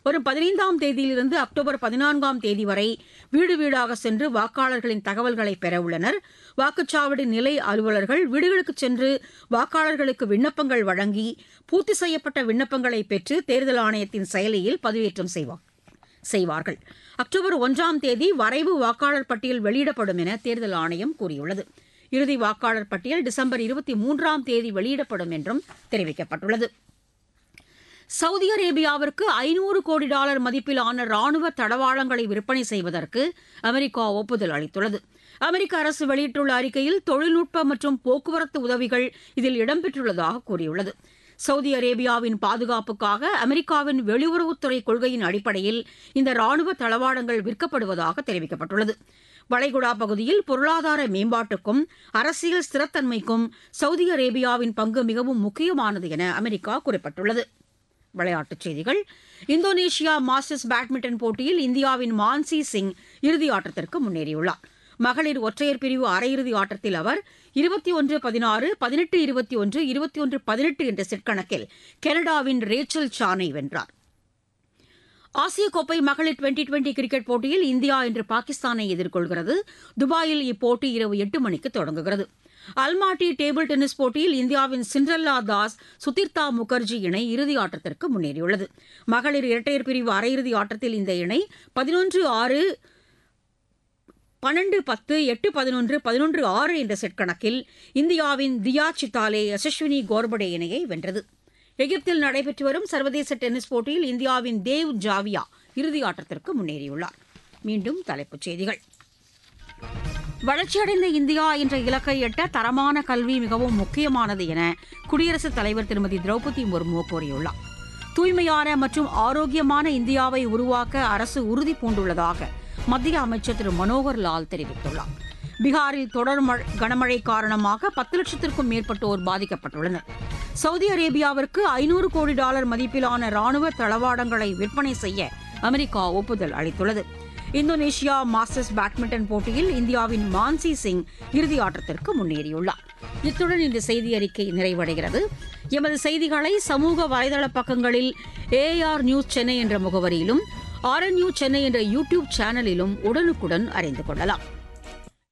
வரும் பதினைந்தாம் தேதியிலிருந்து அக்டோபர் பதினான்காம் தேதி வரை வீடு வீடாக சென்று வாக்காளர்களின் தகவல்களை பெற உள்ளனர் வாக்குச்சாவடி நிலை அலுவலர்கள் வீடுகளுக்கு சென்று வாக்காளர்களுக்கு விண்ணப்பங்கள் வழங்கி பூர்த்தி செய்யப்பட்ட விண்ணப்பங்களை பெற்று தேர்தல் ஆணையத்தின் செயலியில் பதிவேற்றம் செய்வார் செய்வார்கள் அக்டோபர் ஒன்றாம் தேதி வரைவு வாக்காளர் பட்டியல் வெளியிடப்படும் என தேர்தல் ஆணையம் கூறியுள்ளது இறுதி வாக்காளர் பட்டியல் டிசம்பர் இருபத்தி மூன்றாம் தேதி வெளியிடப்படும் என்றும் தெரிவிக்கப்பட்டுள்ளது சவுதி அரேபியாவிற்கு ஐநூறு கோடி டாலர் மதிப்பிலான ராணுவ தடவாளங்களை விற்பனை செய்வதற்கு அமெரிக்கா ஒப்புதல் அளித்துள்ளது அமெரிக்க அரசு வெளியிட்டுள்ள அறிக்கையில் தொழில்நுட்ப மற்றும் போக்குவரத்து உதவிகள் இதில் இடம்பெற்றுள்ளதாக கூறியுள்ளது சவுதி அரேபியாவின் பாதுகாப்புக்காக அமெரிக்காவின் வெளியுறவுத்துறை கொள்கையின் அடிப்படையில் இந்த ராணுவ தளவாடங்கள் விற்கப்படுவதாக தெரிவிக்கப்பட்டுள்ளது வளைகுடா பகுதியில் பொருளாதார மேம்பாட்டுக்கும் அரசியல் ஸ்திரத்தன்மைக்கும் சவுதி அரேபியாவின் பங்கு மிகவும் முக்கியமானது என அமெரிக்கா குறிப்பிட்டுள்ளது விளையாட்டுச் செய்திகள் இந்தோனேஷியா மாஸ்டர்ஸ் பேட்மிண்டன் போட்டியில் இந்தியாவின் மான்சி சிங் இறுதி ஆட்டத்திற்கு முன்னேறியுள்ளார் மகளிர் ஒற்றையர் பிரிவு அரையிறுதி ஆட்டத்தில் அவர் இருபத்தி ஒன்று பதினாறு பதினெட்டு இருபத்தி ஒன்று இருபத்தி ஒன்று பதினெட்டு என்ற செட் கணக்கில் கனடாவின் ரேச்சல் சானை வென்றார் ஆசிய கோப்பை மகளிர் டுவெண்டி டுவெண்டி கிரிக்கெட் போட்டியில் இந்தியா இன்று பாகிஸ்தானை எதிர்கொள்கிறது துபாயில் இப்போட்டி இரவு எட்டு மணிக்கு தொடங்குகிறது அல்மாட்டி டேபிள் டென்னிஸ் போட்டியில் இந்தியாவின் சிண்ட்ரல்லா தாஸ் சுதிர்தா முகர்ஜி இணை இறுதி ஆட்டத்திற்கு முன்னேறியுள்ளது மகளிர் இரட்டையர் பிரிவு அரையிறுதி ஆட்டத்தில் இந்த இணை பதினொன்று ஆறு பன்னெண்டு பத்து எட்டு பதினொன்று பதினொன்று ஆறு என்ற செட் கணக்கில் இந்தியாவின் தியா சித்தாலே யசஸ்வினி கோர்படே இணையை வென்றது எகிப்தில் நடைபெற்று வரும் சர்வதேச டென்னிஸ் போட்டியில் இந்தியாவின் தேவ் ஜாவியா இறுதி ஆட்டத்திற்கு முன்னேறியுள்ளார் மீண்டும் தலைப்புச் செய்திகள் வளர்ச்சியடைந்த இந்தியா என்ற இலக்கை எட்ட தரமான கல்வி மிகவும் முக்கியமானது என குடியரசுத் தலைவர் திருமதி திரௌபதி முர்மு கூறியுள்ளார் தூய்மையான மற்றும் ஆரோக்கியமான இந்தியாவை உருவாக்க அரசு உறுதி பூண்டுள்ளதாக மத்திய அமைச்சர் திரு மனோகர் லால் தெரிவித்துள்ளார் பீகாரில் தொடர் கனமழை காரணமாக பத்து லட்சத்திற்கும் மேற்பட்டோர் பாதிக்கப்பட்டுள்ளனர் சவுதி அரேபியாவிற்கு ஐநூறு கோடி டாலர் மதிப்பிலான ராணுவ தளவாடங்களை விற்பனை செய்ய அமெரிக்கா ஒப்புதல் அளித்துள்ளது இந்தோனேஷியா மாஸ்டர்ஸ் பேட்மிண்டன் போட்டியில் இந்தியாவின் மான்சி சிங் இறுதி ஆட்டத்திற்கு முன்னேறியுள்ளார் இத்துடன் இந்த செய்தி அறிக்கை நிறைவடைகிறது எமது செய்திகளை சமூக வலைதள பக்கங்களில் ஏஆர் நியூஸ் சென்னை என்ற முகவரியிலும் ஆர்என்யூ சென்னை என்ற யூடியூப் சேனலிலும் உடனுக்குடன் அறிந்து கொள்ளலாம்